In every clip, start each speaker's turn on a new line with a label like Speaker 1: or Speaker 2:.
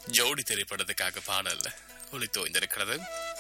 Speaker 1: ஜோடி திரைப்படத்துக்காக பாடல் ஒளித்தோய்ந்திருக்கிறது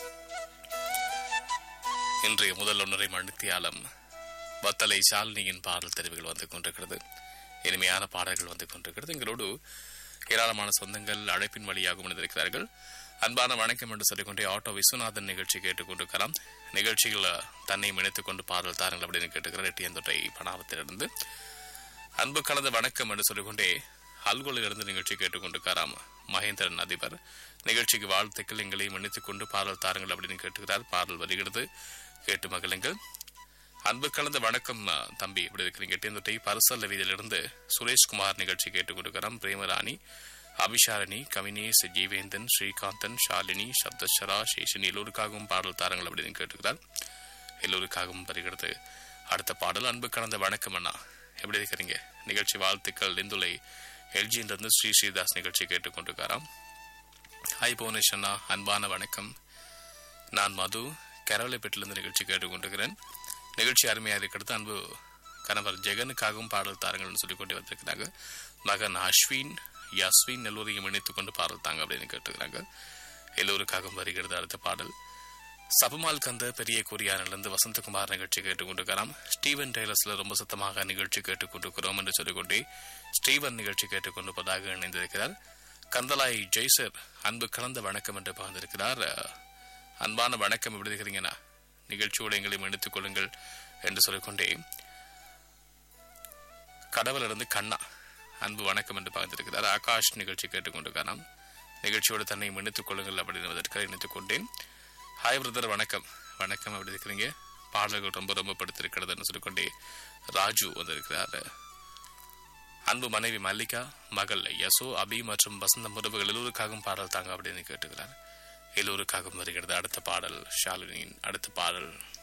Speaker 1: இன்றைய முதல் ஒன்றரை மணித்தியாலம் வத்தலை சாலினியின் பாடல் தெரிவுகள் வந்து கொண்டிருக்கிறது இனிமையான பாடல்கள் வந்து கொண்டிருக்கிறது எங்களோடு ஏராளமான சொந்தங்கள் அழைப்பின் வழியாக இணைந்திருக்கிறார்கள் அன்பான வணக்கம் என்று சொல்லிக்கொண்டே ஆட்டோ விஸ்வநாதன் நிகழ்ச்சி கேட்டுக்கொண்டிருக்கலாம் நிகழ்ச்சியில் தன்னை இணைத்துக் கொண்டு பாடல் தாருங்கள் அப்படின்னு கேட்டுக்கிறார் எட்டியந்தொட்டை பணாவத்திலிருந்து அன்பு கலந்த வணக்கம் என்று சொல்லிக்கொண்டே அல்கோலிலிருந்து நிகழ்ச்சி கேட்டுக்கொண்டிருக்காராம் மகேந்திரன் அதிபர் நிகழ்ச்சிக்கு வாழ்த்துக்கள் எங்களையும் இணைத்துக் கொண்டு பாடல் தாருங்கள் அப்படின்னு கேட்டுக்கிறார் பாடல் வருகிறது கேட்டு மகிழுங்கள் அன்பு கலந்த வணக்கம் அஹ், தம்பி இப்படி இருக்கிறீங்க எட்டியந்தொட்டை பரிசல்ல வீதியிலிருந்து சுரேஷ்குமார் நிகழ்ச்சி கேட்டுக்கொண்டிருக்கிறோம் பிரேமராணி அபிஷாரணி கவினேஷ் ஜீவேந்தன் ஸ்ரீகாந்தன் ஷாலினி சப்தஸ்வரா சேஷன் எல்லோருக்காகவும் பாடல் தாருங்கள் அப்படின்னு கேட்டுக்கிறார் எல்லோருக்காகவும் வருகிறது அடுத்த பாடல் அன்பு கலந்த வணக்கம் அண்ணா எப்படி இருக்கிறீங்க நிகழ்ச்சி வாழ்த்துக்கள் லிந்துலை எல்ஜியிலிருந்து ஸ்ரீ ஸ்ரீதாஸ் நிகழ்ச்சி கேட்டுக்கொண்டிருக்காராம் ஹாய் புவனேஷ் அண்ணா அன்பான வணக்கம் நான் மது கரவலைப்பேட்டிலிருந்து நிகழ்ச்சி கேட்டுக்கொண்டிருக்கிறேன் நிகழ்ச்சி அருமையாக இருக்கிறது அன்பு கணவர் ஜெகனுக்காகவும் பாடல் தாருங்கள்னு சொல்லி கொண்டு வந்திருக்கிறாங்க மகன் அஸ்வின் யஸ்வின் எல்லோரையும் இணைத்துக் கொண்டு பாடல் தாங்க அப்படின்னு கேட்டுக்கிறாங்க எல்லோருக்காகவும் வருகிறது அடுத்த பாடல் சபமால் கந்த பெரிய கொரியானிலிருந்து வசந்தகுமார் நிகழ்ச்சி கேட்டுக்கொண்டிருக்கிறாம் ஸ்டீவன் டெய்லர்ஸ்ல ரொம்ப சத்தமாக நிகழ்ச்சி கேட்டுக்கொண்டிருக்கிறோம் என்று சொல்லிக்கொண்டே ஸ்டீவன் நிகழ்ச்சி கேட்டுக்கொண்டிருப்பதாக இணைந்திருக்கிறார் கந்தலாய் ஜெய்சர் அன்பு கலந்த வணக்கம் என்று பகிர்ந்திருக்கிறார் அஹ், அன்பான வணக்கம் எப்படி இருக்கிறீங்கண்ணா நிகழ்ச்சியோடு எங்களையும் எடுத்துக் கொள்ளுங்கள் என்று சொல்லிக்கொண்டே கடவுளிருந்து கண்ணா அன்பு வணக்கம் என்று பகிர்ந்திருக்கிறார் ஆகாஷ் நிகழ்ச்சி கேட்டுக்கொண்டிருக்காராம் நிகழ்ச்சியோடு தன்னை இணைத்துக் கொள்ளுங்கள் அப்படின்னு இணைத்துக் கொண்டேன் ஹாய் பிரதர் வணக்கம் வணக்கம் எப்படி இருக்கிறீங்க பாடல்கள் ரொம்ப ரொம்ப படுத்திருக்கிறதுன்னு சொல்லிக்கொண்டே ராஜு வந்திருக்கிறார் அன்பு மனைவி மல்லிகா மகள் யசோ அபி மற்றும் வசந்த உறவுகள் எல்லோருக்காகவும் பாடல் தாங்க அப்படின்னு கேட்டுக்கிறார் எல்லோருக்காகவும் வருகிறது அடுத்த பாடல் ஷாலினியின் அடுத்த பாடல்